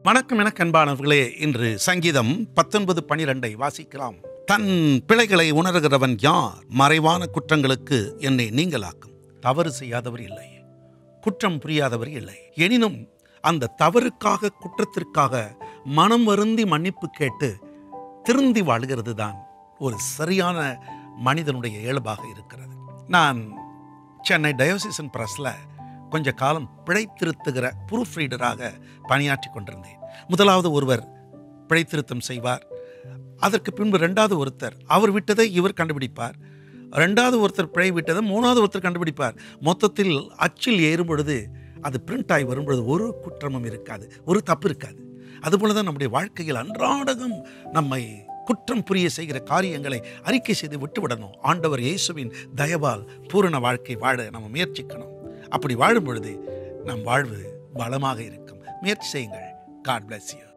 வணக்கம் என கண்பானவர்களே இன்று சங்கீதம் பத்தொன்பது பனிரெண்டை வாசிக்கலாம் தன் பிழைகளை உணர்கிறவன் யார் மறைவான குற்றங்களுக்கு என்னை நீங்களாக்கும் தவறு செய்யாதவர் இல்லை குற்றம் புரியாதவர் இல்லை எனினும் அந்த தவறுக்காக குற்றத்திற்காக மனம் வருந்தி மன்னிப்பு கேட்டு திருந்தி வாழ்கிறது தான் ஒரு சரியான மனிதனுடைய இயல்பாக இருக்கிறது நான் சென்னை டயோசிசன் பிரஸில் கொஞ்ச காலம் பிழைத்திருத்துகிற ப்ரூஃப் ரீடராக பணியாற்றி கொண்டிருந்தேன் முதலாவது ஒருவர் பிழைத்திருத்தம் செய்வார் அதற்கு பின்பு ரெண்டாவது ஒருத்தர் அவர் விட்டதை இவர் கண்டுபிடிப்பார் ரெண்டாவது ஒருத்தர் பிழை விட்டதை மூணாவது ஒருத்தர் கண்டுபிடிப்பார் மொத்தத்தில் அச்சில் ஏறும் பொழுது அது பிரிண்ட் ஆகி வரும்பொழுது ஒரு குற்றமும் இருக்காது ஒரு தப்பு இருக்காது அதுபோல தான் நம்முடைய வாழ்க்கையில் அன்றாடகம் நம்மை குற்றம் புரிய செய்கிற காரியங்களை அறிக்கை செய்து விட்டுவிடணும் ஆண்டவர் இயேசுவின் தயவால் பூரண வாழ்க்கை வாழ நம்ம முயற்சிக்கணும் அப்படி வாழும் பொழுது நம் வாழ்வு வளமாக இருக்கும் முயற்சி செய்யுங்கள் காட் bless you